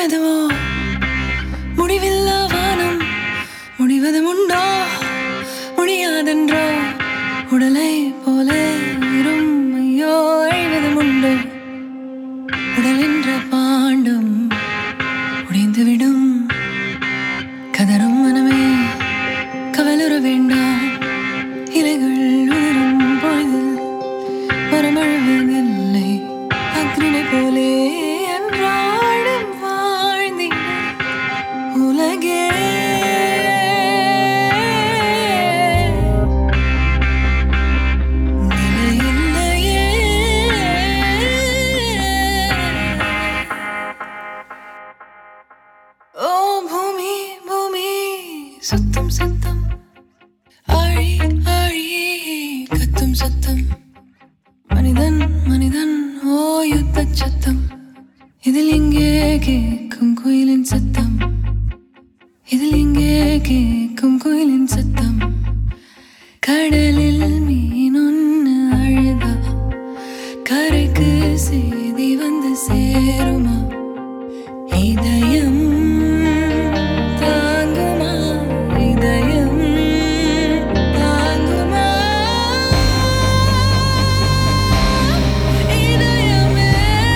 எதுவோ முடிவில்லா வானம் முடிவதும் உண்டோ முடியாதென்றோ உடலை போல உயிரும் ஐயோ அழிவதும் உண்டு உடலென்ற பாண்டும் உடைந்துவிடும் கதரும் மனமே கவலுற வேண்டாம் இலைகள் உதிரும் பொழுதில் மரமழுவதில்லை அக்னினை போலே அன்றாடம் வாழ்ந்திட உலகே நிலையில்லையே ஓ பூமி பூமி சத்தம் சத்தம் ஆழி ஆழி கத்தும் சத்தம் மனிதன் மனிதன் ஓ யுத்த சத்தம் இதில் எங்கே கேட்கும் குயிலின் சத்தம் இதில் எங்கே கேட்கும் குயிலின் சத்தம் கடலில் மீன் ஒன்று அழுதா கரைக்கு செய்தி வந்து சேருமா இதயம் தாங்குமா இதயம் தாங்குமா இதயமே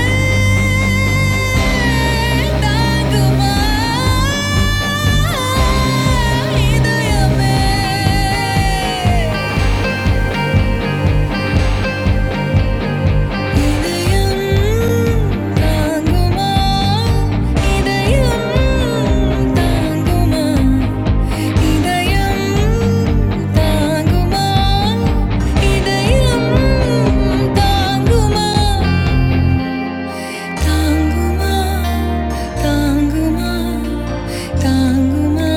தாங்குமா இதயமே இதயம் தாங்குமா இதயம் தாங்குமா இதயம் தாங்குமா இதயம் தாங்குமா தாங்குமா தாங்குமா தாங்குமா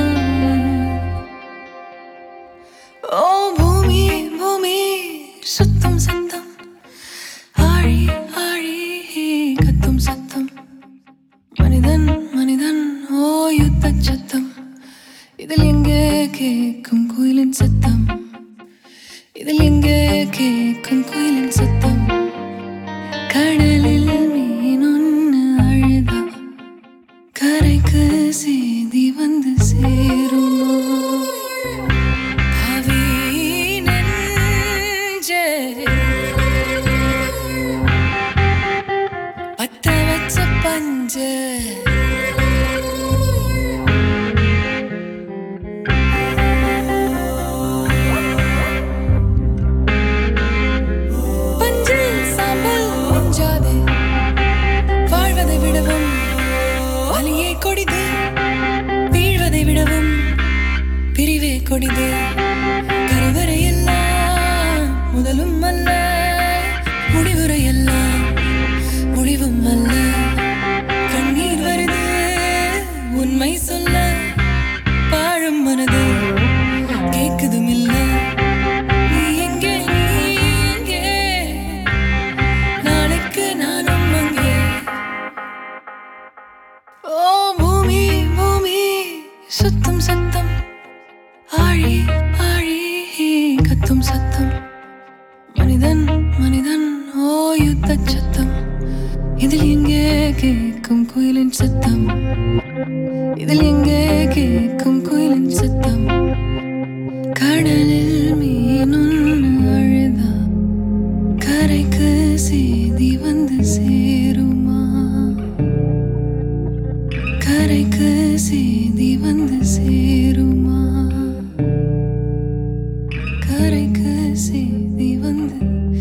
ஓ பூமி பூமி சுத்தம் சத்தம் ஆழி ஆழி கத்தும் சத்தம் மனிதன் மனிதன் ஓ யுத்த சத்தம் இதில் எங்கே கேட்கும் குயிலின் சத்தம் இதில் எங்கே கேட்கும் குயிலின் சத்தம் கடலில் மீன் ஒன்று அழுதா கரைக்கு செய்தி வந்து சேருமா அவி நெஞ்சே பத்த வச்ச பஞ்ச பஞ்சில் சாம்பல் மிஞ்சாதே வாழ்வதை விடவும் வலியே கொடிது வீழ்வதை விடவும் பிரிவே கொடிது கருவறை எல்லாம் முதலும் அல்ல முடிவுரை எல்லாம் முடிவும் அல்ல கண்ணீர் வருது உண்மை சொல்ல பாழும் மனது கேக்குதும் இல்ல நீ எங்கே நீ எங்கே நாளைக்கு நானும் அங்கே ஓ பூமி பூமி சுத்தம் சத்தம் ஆழி ஆழி கத்தும் சத்தம் மனிதன் மனிதன் ஓ யுத்த சத்தம் இதில் எங்கே கேட்கும் குயிலின் சத்தம் இதில் எங்கே கேட்கும் குயிலின் சத்தம் கடலில் மீன் ஒன்று அழுதா கரைக்கு செய்தி வந்து சேருமா கரைக்கு செய்தி வந்து சேருமா கரைக்கு செய்தி வந்து